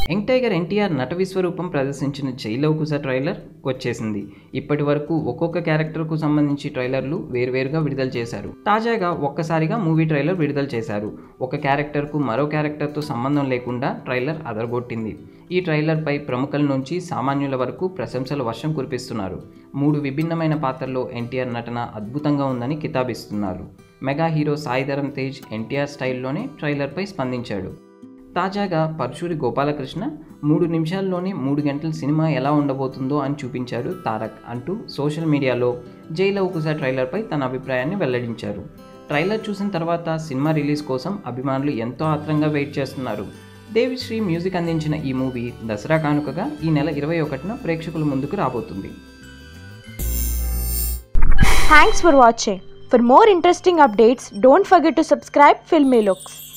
Young tiger NTR నట విశ్వరూపం ప్రదర్శించిన Jai Lava Kusa trailer వచ్చేసింది ఇప్పటి వరకు ఒక్కొక్క క్యారెక్టర్కు సంబంధించి ట్రైలర్లు వేర్వేరుగా విడుదల చేశారు తాజాగా ఒక్కసారిగా మూవీ ట్రైలర్ విడుదల చేశారు ఒక క్యారెక్టర్కు మరో క్యారెక్టర్తో సంబంధం లేకుండా ట్రైలర్ అదరగొట్టింది ఈ ట్రైలర్పై ప్రముఖుల నుంచి సామాన్యుల వరకు ప్రశంసల వర్షం కురిపిస్తున్నారు మూడు విభిన్నమైన పాత్రల్లో ఎన్టీఆర్ నటన అద్భుతంగా ఉందని కితాబిస్తున్నారు మెగా హీరో సాయిధరం తేజ్ ఎన్టీఆర్ స్టైల్లోనే ట్రైలర్పై స్పందించాడు తాజాగా పరశూరి గోపాలకృష్ణ మూడు నిమిషాల్లోనే మూడు గంటల సినిమా ఎలా ఉండబోతుందో అని చూపించారు తారక్ అంటూ సోషల్ మీడియాలో జైలవకుశ ట్రైలర్పై తన అభిప్రాయాన్ని వెల్లడించారు ట్రైలర్ చూసిన తర్వాత సినిమా రిలీజ్ కోసం అభిమానులు ఎంతో ఆత్రంగా వెయిట్ చేస్తున్నారు దేవిశ్రీ మ్యూజిక్ అందించిన ఈ మూవీ దసరా కానుకగా ఈ నెల ఇరవై ఒకటిన ప్రేక్షకుల ముందుకు రాబోతుంది Thanks for watching. For more interesting updates, don't forget to subscribe Filmy Looks.